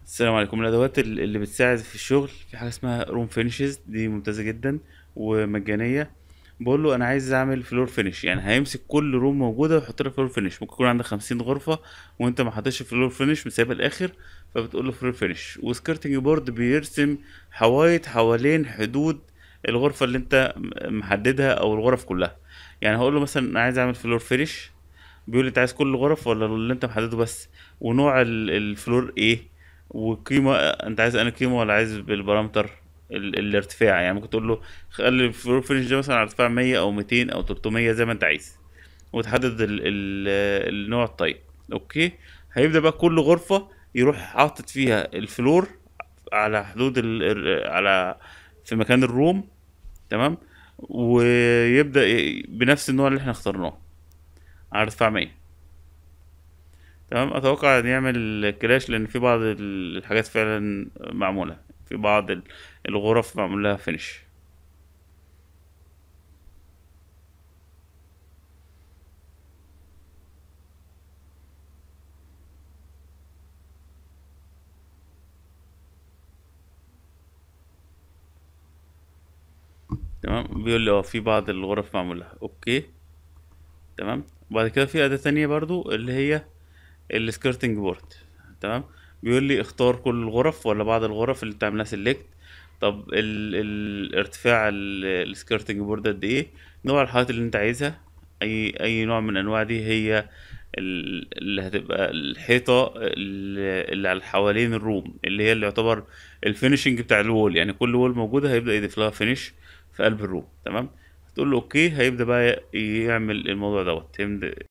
السلام عليكم الادوات ال- اللي بتساعد في الشغل في حاجه اسمها روم فينيشز دي ممتازه جدا ومجانيه بقول له انا عايز اعمل فلور فينش يعني هيمسك كل روم موجوده ويحط لها فلور فينش ممكن يكون عندك 50 غرفه وانت ما حطيتش فلور فينش مسايبها الاخر فبتقول له فلور فينش وسكرتنج بورد بيرسم حوايط حوالين حدود الغرفه اللي انت م- محددها او الغرف كلها يعني هقول له مثلا انا عايز اعمل فلور فينش بيقول لي انت عايز كل الغرف ولا اللي انت محدده بس ونوع ال- الفلور ايه وقيمة انت عايز انا قيمة ولا عايز بالبارامتر ال... الارتفاع يعني ممكن تقول له خلي الفلور فينش ده مثلا على ارتفاع 100 او 200 او 300 زي ما انت عايز وتحدد ال... ال... النوع الطيب اوكي هيبدأ بقى كل غرفة يروح حاطط فيها الفلور على حدود ال... ال- على في مكان الروم تمام ويبدأ ي- بنفس النوع اللي احنا اخترناه على ارتفاع 100 تمام اتوقع ان يعمل كراش لان في بعض ال- الحاجات فعلا معموله في بعض ال- الغرف معمول لها فينش تمام بيقول لي اه في بعض الغرف معمول لها اوكي تمام وبعد كده في اداه تانية برضو اللي هي السكرتنج بورد تمام بيقول لي اختار كل الغرف ولا بعض الغرف اللي تعملها سيلكت طب ال ال الارتفاع السكرتنج بورد قد ايه نوع الحائط اللي انت عايزها اي اي نوع من انواع دي هي ال- اللي هتبقى الحيطة اللي اللي على حوالين الروم اللي هي اللي يعتبر الفينشنج بتاع الوول يعني كل وول موجودة هيبدأ يضيف لها فينش في قلب الروم تمام هتقول له اوكي هيبدأ بقى يعمل الموضوع دوت